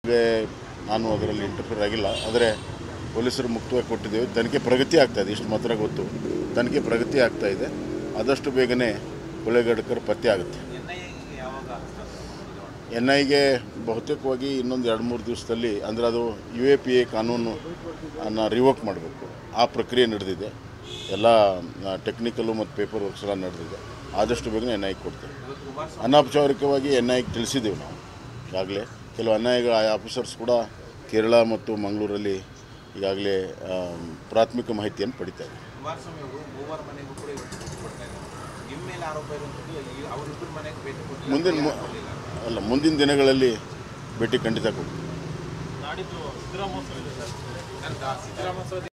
ಗೆ ನಾನು ಅದರಲ್ಲಿ ಇಂಟರ್ಫಿಯರ್ ಆಗಿಲ್ಲ ಆದರೆ ಪೊಲೀಸರು ಮುಕ್ತವಾಗಿ ಕೊಟ್ಟಿದ್ದೇವೆ ತನಿಖೆ ಪ್ರಗತಿ ಆಗ್ತಾ ಇದೆ ಇಷ್ಟು ಮಾತ್ರ ಗೊತ್ತು ತನಿಖೆ ಪ್ರಗತಿ ಆಗ್ತಾ ಇದೆ ಆದಷ್ಟು ಬೇಗನೆ ಕೊಲೆಗಡಕರು ಪತ್ತೆ ಆಗುತ್ತೆ ಎನ್ ಐಗೆ ಬಹುತೇಕವಾಗಿ ಇನ್ನೊಂದು ಎರಡು ಮೂರು ದಿವಸದಲ್ಲಿ ಅಂದರೆ ಅದು ಯು ಎ ಪಿ ಎ ಕಾನೂನು ಅನ್ನು ರಿವೋಕ್ ಮಾಡಬೇಕು ಆ ಪ್ರಕ್ರಿಯೆ ನಡೆದಿದೆ ಎಲ್ಲ ಟೆಕ್ನಿಕಲು ಮತ್ತು ಪೇಪರ್ ವರ್ಕ್ಸ್ ಎಲ್ಲ ನಡೆದಿದೆ ಆದಷ್ಟು ಬೇಗನೆ ಎನ್ ಐಗೆ ಕೊಡ್ತೇವೆ ಅನೌಪಚಾರಿಕವಾಗಿ ಎನ್ ಐಗೆ ತಿಳಿಸಿದ್ದೀವಿ ನಾವು ಈಗಾಗಲೇ ಕೆಲವು ಅನ್ಯಾಯಗಳ ಆ ಆಫೀಸರ್ಸ್ ಕೂಡ ಕೇರಳ ಮತ್ತು ಮಂಗಳೂರಲ್ಲಿ ಈಗಾಗಲೇ ಆಮ್, ಪ್ರಾಥಮಿಕ ಮಾಹಿತಿಯನ್ನು ಪಡಿತಾ ಇದ್ದಾರೆ ಕುಮಾರಸ್ವಾಮಿ ಅವರು ಮೂವರ ಮನೆಗೂ ಕೂಡ ಇವತ್ತು ಭೇಟಿ ಕೊಡ್ತಾ ಇದ್ದಾರೆ ನಿಮ್ಮ ಮೇಲೆ ಆರೋಪ ಇರುವಂಥದ್ದು ಈ ಅವರಿಬ್ಬರ ಮನೆಗೆ ಭೇಟಿ ಕೊಟ್ಟಿಲ್ಲ ಮುಂದಿನ ಮು- ಅಲ್ಲ ಮುಂದಿನ ದಿನಗಳಲ್ಲಿ ಭೇಟಿ ಖಂಡಿತ ಕೊಡ್ತೀವಿ ನಾಡಿದ್ದು ಸಿದ್ದರಾಮೋತ್ಸವ ಇದೆ ಸರ್ ಸಿದ್ದರಾಮೋತ್ಸವ